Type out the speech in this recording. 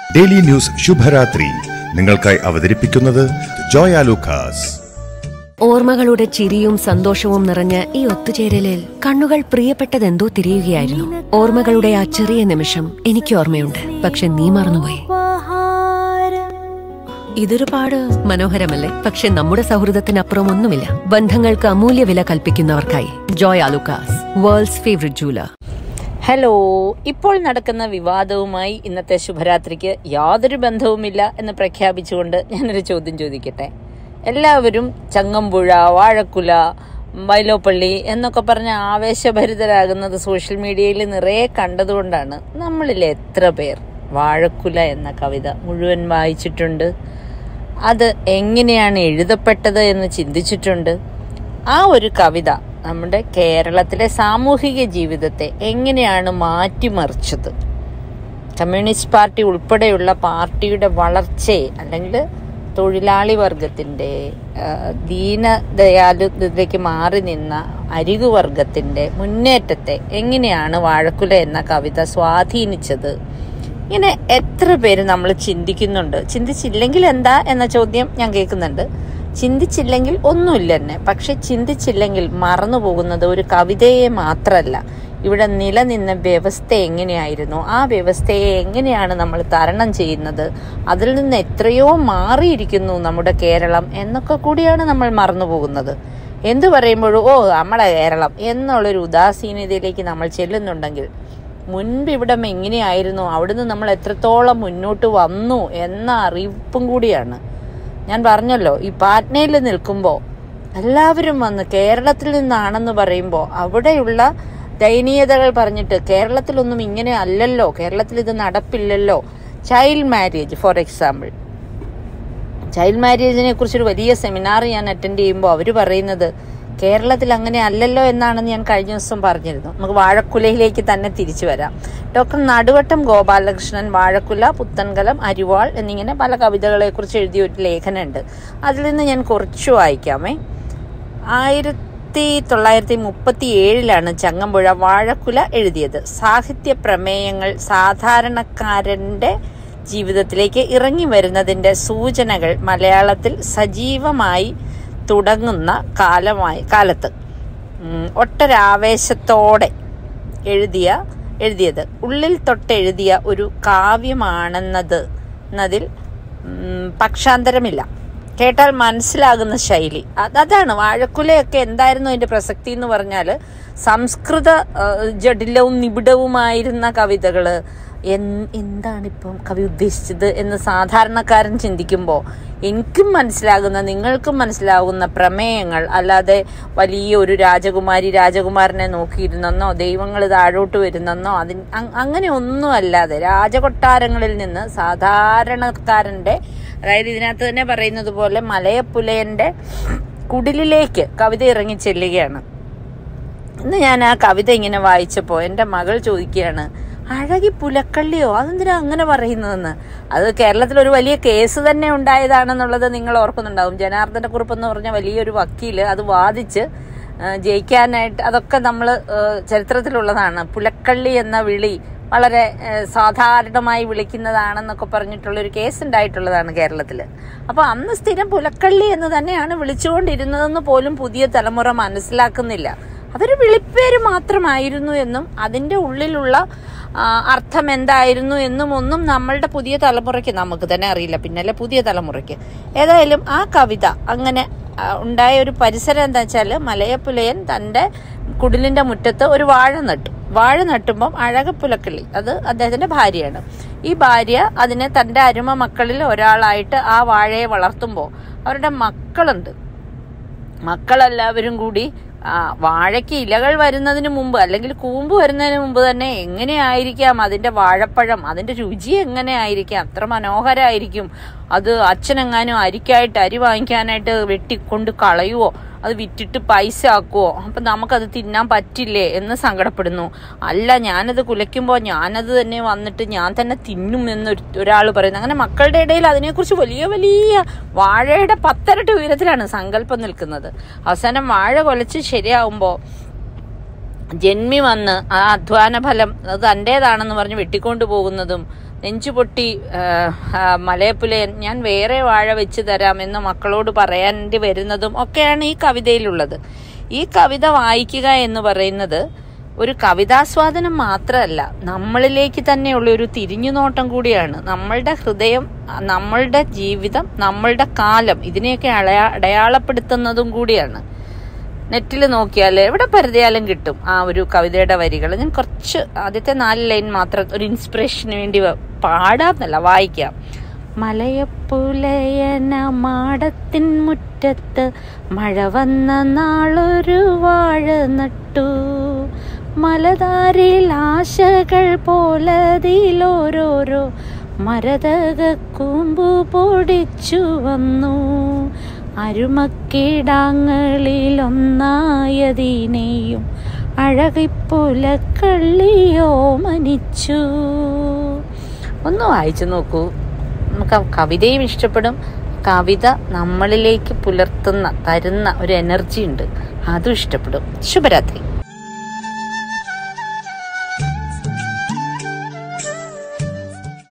daily news ശുഭരാത്രി നിങ്ങൾക്കായി അവതരിപ്പിക്കുന്നത് ജോയ ലൂക്കാസ് ഓർമ്മകളുടെ ചിരിയും സന്തോഷവും നിറഞ്ഞ ഈ ഒത്തുചേരലിൽ കണ്ണുകൾ പ്രിയപ്പെട്ടതെന്തോ തിരിയുകയായിരുന്നു ഓർമ്മകളുടെ ആ ചെറിയ നിമിഷം എനിക്ക് ഓർമ്മയുണ്ട് പക്ഷെ നീ മറന്നുപോയി ഇതൊരു പാട് മനോഹരമല്ലേ പക്ഷെ നമ്മുടെ സൗഹൃദത്തിനപ്പുറം ഒന്നുമില്ല ബന്ധങ്ങൾക്ക് അമൂല്യ വില കൽപ്പിക്കുന്നവർക്കായി Joy Alukkas world's favourite jeweller hello ഇപ്പോൾ നടക്കുന്ന വിവാദവുമായി ഇന്നത്തെ ശുഭരാത്രിക്ക് യാതൊരു ബന്ധവുമില്ല എന്ന് പ്രഖ്യാപിച്ചുകൊണ്ട് ഞാനൊരു ചോദ്യം ചോദിക്കട്ടെ എല്ലാവരും ചങ്ങമ്പുഴ വാഴക്കുല വൈലോപ്പള്ളി എന്നൊക്കെ പറഞ്ഞ് ആവേശഭരിതരാകുന്നത് സോഷ്യൽ മീഡിയയിൽ നിറയെ കണ്ടതുകൊണ്ടാണ് നമ്മളിൽ എത്ര പേർ വാഴക്കുല എന്ന കവിത മുഴുവൻ വായിച്ചിട്ടുണ്ട് അത് എങ്ങനെയാണ് എഴുതപ്പെട്ടത് എന്ന് ചിന്തിച്ചിട്ടുണ്ട് ആ ഒരു കവിത നമ്മുടെ കേരളത്തിലെ സാമൂഹിക ജീവിതത്തെ എങ്ങനെയാണ് മാറ്റിമറിച്ചത് കമ്മ്യൂണിസ്റ്റ് പാർട്ടി ഉൾപ്പെടെയുള്ള പാർട്ടിയുടെ വളർച്ചയെ അല്ലെങ്കിൽ തൊഴിലാളി വർഗത്തിൻ്റെ ദീനദയാലുതയിലേക്ക് മാറി നിന്ന അരികു വർഗത്തിൻ്റെ മുന്നേറ്റത്തെ എങ്ങനെയാണ് വാഴക്കുല എന്ന കവിത സ്വാധീനിച്ചത് ഇങ്ങനെ എത്ര പേര് നമ്മൾ ചിന്തിക്കുന്നുണ്ട് ചിന്തിച്ചില്ലെങ്കിൽ എന്താ എന്ന ചോദ്യം ഞാൻ കേൾക്കുന്നുണ്ട് ചിന്തിച്ചില്ലെങ്കിൽ ഒന്നുമില്ല തന്നെ പക്ഷെ ചിന്തിച്ചില്ലെങ്കിൽ മറന്നു പോകുന്നത് ഒരു കവിതയെ മാത്രമല്ല ഇവിടെ നിലനിന്ന വ്യവസ്ഥ എങ്ങനെയായിരുന്നു ആ വ്യവസ്ഥയെ എങ്ങനെയാണ് നമ്മൾ തരണം ചെയ്യുന്നത് അതിൽ നിന്ന് എത്രയോ മാറിയിരിക്കുന്നു നമ്മുടെ കേരളം എന്നൊക്കെ കൂടിയാണ് നമ്മൾ മറന്നു പോകുന്നത് എന്തു പറയുമ്പോഴും ഓ നമ്മളെ കേരളം എന്നുള്ളൊരു ഉദാസീനതയിലേക്ക് നമ്മൾ ചെല്ലുന്നുണ്ടെങ്കിൽ മുൻപ് ഇവിടം എങ്ങനെയായിരുന്നു അവിടുന്ന് നമ്മൾ എത്രത്തോളം മുന്നോട്ട് വന്നു എന്ന അറിയിപ്പും കൂടിയാണ് ഞാൻ പറഞ്ഞല്ലോ ഈ പാറ്റ്നയിൽ നിൽക്കുമ്പോൾ എല്ലാവരും വന്ന് കേരളത്തിൽ നിന്നാണെന്ന് പറയുമ്പോൾ അവിടെയുള്ള ദയനീയതകൾ പറഞ്ഞിട്ട് കേരളത്തിലൊന്നും ഇങ്ങനെ അല്ലല്ലോ കേരളത്തിൽ ഇത് നടപ്പില്ലല്ലോ child marriage for example child മാരേജിനെ കുറിച്ചൊരു വലിയ സെമിനാർ ഞാൻ അറ്റൻഡ് ചെയ്യുമ്പോൾ അവർ പറയുന്നത് കേരളത്തിൽ അങ്ങനെ അല്ലല്ലോ എന്നാണെന്ന് ഞാൻ കഴിഞ്ഞ ദിവസം പറഞ്ഞിരുന്നു നമുക്ക് വാഴക്കുലയിലേക്ക് തന്നെ തിരിച്ചു വരാം ഡോക്ടർ നടുവട്ടം ഗോപാലകൃഷ്ണൻ വാഴക്കുല പുത്തൻകലം അരിവാൾ എന്നിങ്ങനെ പല കവിതകളെക്കുറിച്ച് എഴുതിയ ഒരു ലേഖനമുണ്ട് അതിൽ നിന്ന് ഞാൻ കുറച്ച് വായിക്കാമേ ആയിരത്തി തൊള്ളായിരത്തി മുപ്പത്തി ഏഴിലാണ് ചങ്ങമ്പുഴ വാഴക്കുല എഴുതിയത് സാഹിത്യ പ്രമേയങ്ങൾ സാധാരണക്കാരൻ്റെ ജീവിതത്തിലേക്ക് ഇറങ്ങി വരുന്നതിൻ്റെ സൂചനകൾ മലയാളത്തിൽ സജീവമായി തുടങ്ങുന്ന കാലമായി കാലത്ത് ഒട്ടരാവേശത്തോടെ എഴുതിയ എഴുതിയത് ഉള്ളിൽ തൊട്ടെഴുതിയ ഒരു കാവ്യമാണെന്നത് എന്നതിൽ പക്ഷാന്തരമില്ല കേട്ടാൽ മനസ്സിലാകുന്ന ശൈലി അതാണ് വാഴക്കുലയൊക്കെ എന്തായിരുന്നു അതിന്റെ പ്രസക്തി എന്ന് പറഞ്ഞാൽ സംസ്കൃത ജഡിലവും നിബിഡവുമായിരുന്ന കവിതകള് എന്താണ് ഇപ്പം കവി ഉദ്ദേശിച്ചത് എന്ന് സാധാരണക്കാരൻ ചിന്തിക്കുമ്പോൾ എനിക്കും മനസ്സിലാകുന്ന നിങ്ങൾക്കും മനസ്സിലാകുന്ന പ്രമേയങ്ങൾ അല്ലാതെ വലിയ ഒരു രാജകുമാരി രാജകുമാരനെ നോക്കിയിരുന്നെന്നോ ദൈവങ്ങൾ താഴോട്ട് വരുന്നെന്നോ അതിന് അങ്ങനെ ഒന്നും അല്ലാതെ രാജകൊട്ടാരങ്ങളിൽ നിന്ന് സാധാരണക്കാരൻ്റെ അതായത് ഇതിനകത്ത് തന്നെ പറയുന്നത് പോലെ മലയപ്പുലയൻ്റെ കുടിലിലേക്ക് കവിത ഇറങ്ങി ചെല്ലുകയാണ് ഇന്ന് ഞാൻ ആ കവിത ഇങ്ങനെ വായിച്ചപ്പോൾ എൻ്റെ മകൾ ചോദിക്കുകയാണ് അഴകി പുലക്കള്ളിയോ അതെന്തിനാ അങ്ങനെ പറയുന്നതെന്ന് അത് കേരളത്തിൽ ഒരു വലിയ കേസ് തന്നെ ഉണ്ടായതാണെന്നുള്ളത് നിങ്ങൾ ഓർക്കുന്നുണ്ടാവും ജനാർദ്ദന കുറിപ്പ് എന്ന് പറഞ്ഞ വലിയൊരു വക്കീല് അത് വാദിച്ച് ജയിക്കാനായിട്ട് അതൊക്കെ നമ്മൾ ചരിത്രത്തിലുള്ളതാണ് പുലക്കള്ളി എന്ന വിളി വളരെ സാധാരണമായി വിളിക്കുന്നതാണെന്നൊക്കെ പറഞ്ഞിട്ടുള്ള ഒരു കേസ് ഉണ്ടായിട്ടുള്ളതാണ് കേരളത്തിൽ അപ്പോൾ അന്ന് സ്ഥിരം പുലക്കള്ളി എന്ന് തന്നെയാണ് വിളിച്ചുകൊണ്ടിരുന്നതെന്ന് പോലും പുതിയ തലമുറ മനസ്സിലാക്കുന്നില്ല അതൊരു വിളിപ്പേര് മാത്രമായിരുന്നു എന്നും അതിൻ്റെ ഉള്ളിലുള്ള അർത്ഥം എന്തായിരുന്നു എന്നും ഒന്നും നമ്മളുടെ പുതിയ തലമുറയ്ക്ക് നമുക്ക് തന്നെ അറിയില്ല പിന്നല്ലേ പുതിയ തലമുറയ്ക്ക് ഏതായാലും ആ കവിത അങ്ങനെ ഉണ്ടായ ഒരു പരിസരം എന്താ വെച്ചാൽ മലയപ്പുലയൻ തൻ്റെ കുടിലിൻ്റെ മുറ്റത്ത് ഒരു വാഴ നട്ടു വാഴ നട്ടുമ്പം അഴകപ്പുലക്കിളി അത് അദ്ദേഹത്തിൻ്റെ ഭാര്യയാണ് ഈ ഭാര്യ അതിനെ തൻ്റെ അരുമ മക്കളിൽ ഒരാളായിട്ട് ആ വാഴയെ വളർത്തുമ്പോൾ അവരുടെ മക്കളുണ്ട് മക്കളെല്ലാവരും കൂടി ആ വാഴയ്ക്ക് ഇലകൾ വരുന്നതിന് മുമ്പ് അല്ലെങ്കിൽ കൂമ്പ് വരുന്നതിന് മുമ്പ് തന്നെ എങ്ങനെയായിരിക്കാം അതിന്റെ വാഴപ്പഴം അതിന്റെ രുചി എങ്ങനെയായിരിക്കാം അത്ര മനോഹരമായിരിക്കും അത് അച്ഛനെങ്ങാനും അരിക്കായിട്ട് അരി വാങ്ങിക്കാനായിട്ട് വെട്ടിക്കൊണ്ട് കളയുവോ അത് വിറ്റിട്ട് പൈസ ആക്കുവോ അപ്പം നമുക്കത് തിന്നാൻ പറ്റില്ലേ എന്ന് സങ്കടപ്പെടുന്നു അല്ല ഞാനത് കുലയ്ക്കുമ്പോൾ ഞാനത് തന്നെ വന്നിട്ട് ഞാൻ തന്നെ തിന്നും എന്ന് ഒരാൾ പറയുന്നു അങ്ങനെ മക്കളുടെ ഇടയിൽ അതിനെക്കുറിച്ച് വലിയ വലിയ വാഴയുടെ പത്തരട്ട് ഉയരത്തിലാണ് സങ്കല്പം നിൽക്കുന്നത് അവസാനം വാഴ കൊലച്ച് ശരിയാവുമ്പോൾ ജന്മി വന്ന് ആ അധ്വാന ഫലം അത് തൻ്റേതാണെന്ന് പറഞ്ഞ് വെട്ടിക്കൊണ്ടു പോകുന്നതും നെഞ്ചുപൊട്ടി ആ, ആ, മലയപ്പുലയൻ ഞാൻ വേറെ വാഴ വെച്ച് തരാം എന്ന് മക്കളോട് പറയേണ്ടി വരുന്നതും ഒക്കെയാണ് ഈ കവിതയിലുള്ളത് ഈ കവിത വായിക്കുക എന്ന് പറയുന്നത് ഒരു കവിതാസ്വാദനം മാത്രമല്ല നമ്മളിലേക്ക് തന്നെയുള്ള ഒരു തിരിഞ്ഞുനോട്ടം കൂടിയാണ് നമ്മളുടെ ഹൃദയം നമ്മളുടെ ജീവിതം നമ്മളുടെ കാലം ഇതിനെയൊക്കെ അടയാ അടയാളപ്പെടുത്തുന്നതും കൂടിയാണ് നെറ്റിൽ നോക്കിയാൽ എവിടെ പരതിയാലും കിട്ടും ആ ഒരു കവിതയുടെ വരികൾ ഞാൻ കുറച്ച് ആദ്യത്തെ നാല് ലൈൻ മാത്രം ഒരു ഇൻസ്പിറേഷന് വേണ്ടി വ- പാടാന്നല്ല വായിക്കാം മലയപ്പുലയന മാടത്തിൻ മുറ്റത്ത് മഴ വന്ന നാളൊരു വാഴ നട്ടു മലതാരിൽ ആശകൾ പോലതിലോരോരോ മരതക കൂമ്പു പൊടിച്ചു വന്നു അരുമക്കിടാങ്ങളിലൊന്നായതിനെയും അഴകിപ്പുലക്കള്ളിയോ മനിച്ചു ഒന്ന് വായിച്ചു നോക്കൂ നമുക്ക് ആ കവിതയും ഇഷ്ടപ്പെടും കവിത നമ്മളിലേക്ക് പുലർത്തുന്ന തരുന്ന ഒരു എനർജി ഉണ്ട് അതും ഇഷ്ടപ്പെടും ശുഭരാത്രി